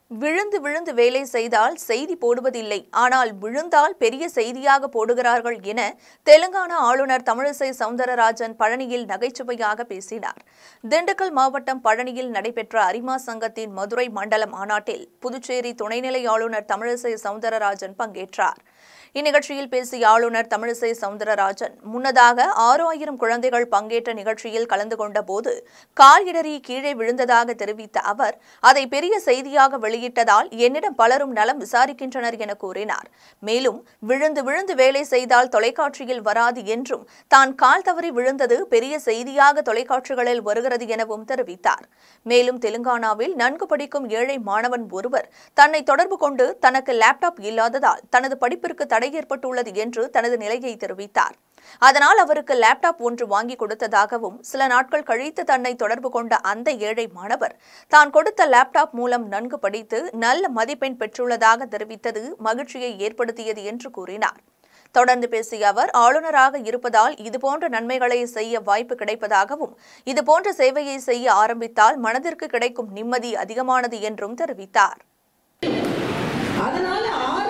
விழுந்து விழுந்து வேலை செய்தால் செய்தி போடுவதில்லை ஆனால் விழுந்தால் பெரிய செய்தியாக போடுகிறார்கள் என தெலுங்கானா ஆளுநர் தமிழிசை சவுந்தரராஜன் பழனியில் நகைச்சுவையாக பேசினார் திண்டுக்கல் மாவட்டம் பழனியில் நடைபெற்ற அரிமா சங்கத்தின் மதுரை மண்டல மாநாட்டில் புதுச்சேரி துணைநிலை ஆளுநர் தமிழிசை சவுந்தரராஜன் பங்கேற்றார் இந்நிகழ்ச்சியில் பேசிய ஆளுநர் தமிழிசை சவுந்தரராஜன் முன்னதாக ஆறு ஆயிரம் குழந்தைகள் பங்கேற்ற நிகழ்ச்சியில் கலந்து கொண்ட போது கால் இடறி கீழே விழுந்ததாக தெரிவித்த அவர் அதை பெரிய செய்தியாக வெளியிட்டதால் என்னிடம் பலரும் நலம் விசாரிக்கின்றனர் என கூறினார் மேலும் விழுந்து விழுந்து வேலை செய்தால் தொலைக்காட்சியில் வராது என்றும் தான் கால் தவறி விழுந்தது பெரிய செய்தியாக தொலைக்காட்சிகளில் வருகிறது எனவும் தெரிவித்தார் மேலும் தெலுங்கானாவில் நன்கு படிக்கும் ஏழை மாணவன் ஒருவர் தன்னை தொடர்பு கொண்டு தனக்கு லேப்டாப் இல்லாததால் தனது படிப்பிற்கு தடை ஏற்பட்டுள்ளது என்று தனது நிலையை தெரிவித்தார் அதனால் அவருக்கு லேப்டாப் ஒன்று வாங்கி கொடுத்ததாகவும் சில நாட்கள் கழித்து தன்னை தொடர்பு கொண்ட அந்த ஏழை மாணவர் தான் கொடுத்த லேப்டாப் மூலம் நன்கு படித்து நல்ல மதிப்பெண் பெற்றுள்ளதாக தெரிவித்தது மகிழ்ச்சியை ஏற்படுத்தியது என்று கூறினார் தொடர்ந்து பேசிய அவர் ஆளுநராக இருப்பதால் இதுபோன்ற நன்மைகளை செய்ய வாய்ப்பு கிடைப்பதாகவும் இதுபோன்ற சேவையை செய்ய ஆரம்பித்தால் மனதிற்கு கிடைக்கும் நிம்மதி அதிகமானது என்றும் தெரிவித்தார் அதனால ஆறு